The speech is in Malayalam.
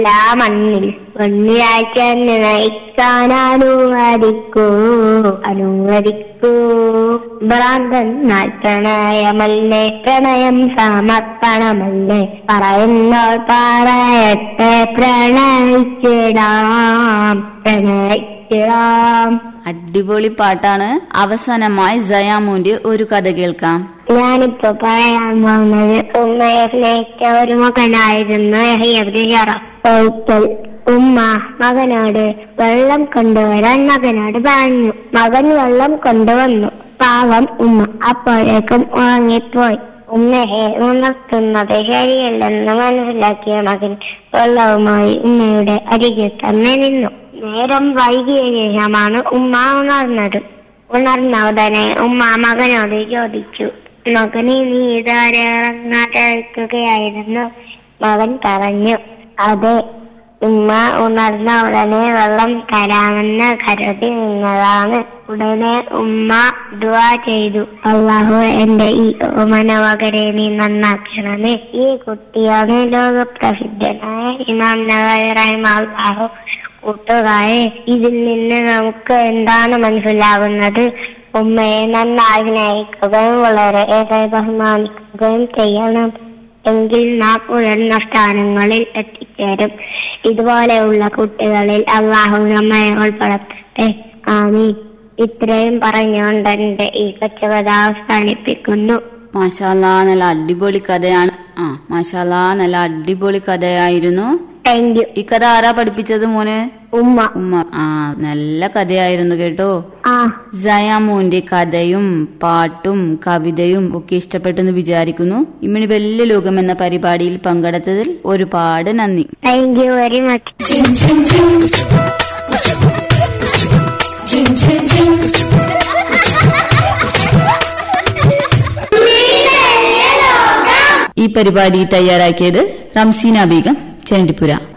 എല്ലാ മണ്ണിൽ വെള്ളിയാഴ്ച നയിക്കാൻ അനുവദിക്കൂ അനുവദിക്കൂ ഭ്രാന്തന്നാൽ പ്രണയമല്ലേ പ്രണയം സമർപ്പണമല്ലേ പറയുന്നോൾ പറയട്ടെ പ്രണയിച്ചിടാം പ്രണയിച്ചിടാം അടിപൊളി പാട്ടാണ് അവസാനമായി ജയാമോന്റെ ഒരു കഥ കേൾക്കാം ഞാനിപ്പോ പറയാൻ പോകുന്നത് ഉമ്മയെ സ്നേഹിച്ച ഒരു മകനായിരുന്നു യഹ്യബ്നു ശറഫ്. ഒരിക്കൽ ഉമ്മ മകനോട് വെള്ളം കൊണ്ടുവരാൻ മകനോട് പറഞ്ഞു മകൻ വെള്ളം കൊണ്ടുവന്നു പാവം ഉമ്മ അപ്പോഴേക്കും ഉറങ്ങിപ്പോയി ഉമ്മയെ ഉണർത്തുന്നത് ശരിയല്ലെന്ന് മനസ്സിലാക്കിയ മകൻ വെള്ളവുമായി ഉമ്മയുടെ അരികിൽ തന്നെ നിന്നു നേരം വൈകിയ ശേഷമാണ് ഉമ്മ ഉണർന്നത് ഉണർന്ന ഉടനെ ഉമ്മ മകനോട് ചോദിച്ചു മകനെ നീ ഇതാരെ ഇറങ്ങാതെ നിൽക്കുകയായിരുന്നു മകൻ പറഞ്ഞു അതെ ഉമ്മ ഉണർന്ന ഉടനെ വെള്ളം തരാമെന്ന് കരുതി നിന്നതാണ് ഉടനെ ഉമ്മ ദുവാ ചെയ്തു അള്ളാഹു എന്റെ ഈ ഓമനവകരെ നീ നന്നാക്കണമേ ഈ കുട്ടിയാണ് ലോകപ്രസിദ്ധനായ ഇമാം നവായി റഹിമ അള്ളാഹു കൂട്ടുകാരെ ഇതിൽ നിന്ന് നമുക്ക് എന്താണ് മനസ്സിലാകുന്നത് ഉമ്മയെ നന്നായി സ്നേഹിക്കുകയും വളരെ ഏറെ ബഹുമാനിക്കുകയും ചെയ്യണം എങ്കിൽ നാം ഉയർന്ന സ്ഥാനങ്ങളിൽ എത്തിച്ചേരും ഇതുപോലെയുള്ള കുട്ടികളിൽ അള്ളാഹു നമ്മെ ഉൾപ്പെടുത്തട്ടെ ആമീൻ ഇത്രയും പറഞ്ഞുകൊണ്ട് എന്റെ ഈ കൊച്ചുകഥ അവസാനിപ്പിക്കുന്നു മാഷാല്ലാ നല്ല അടിപൊളി കഥയാണ് ആ മാഷാല്ലാ നല്ല അടിപൊളി കഥയായിരുന്നു താങ്ക് യു ഈ കഥ ആരാ പഠിപ്പിച്ചത് മോന് ഉമ്മ ഉമ്മ ആ നല്ല കഥയായിരുന്നു കേട്ടോ ആ ജയാമോന്റെ കഥയും പാട്ടും കവിതയും ഒക്കെ ഇഷ്ടപ്പെട്ടെന്ന് വിചാരിക്കുന്നു ഇമ്മിണി വലിയ ലോകം എന്ന പരിപാടിയിൽ പങ്കെടുത്തതിൽ ഒരുപാട് നന്ദി താങ്ക് യു വെരി മച്ച് ഈ പരിപാടി തയ്യാറാക്കിയത് റംസീന ബീഗം ചേണ്ടിപ്പുര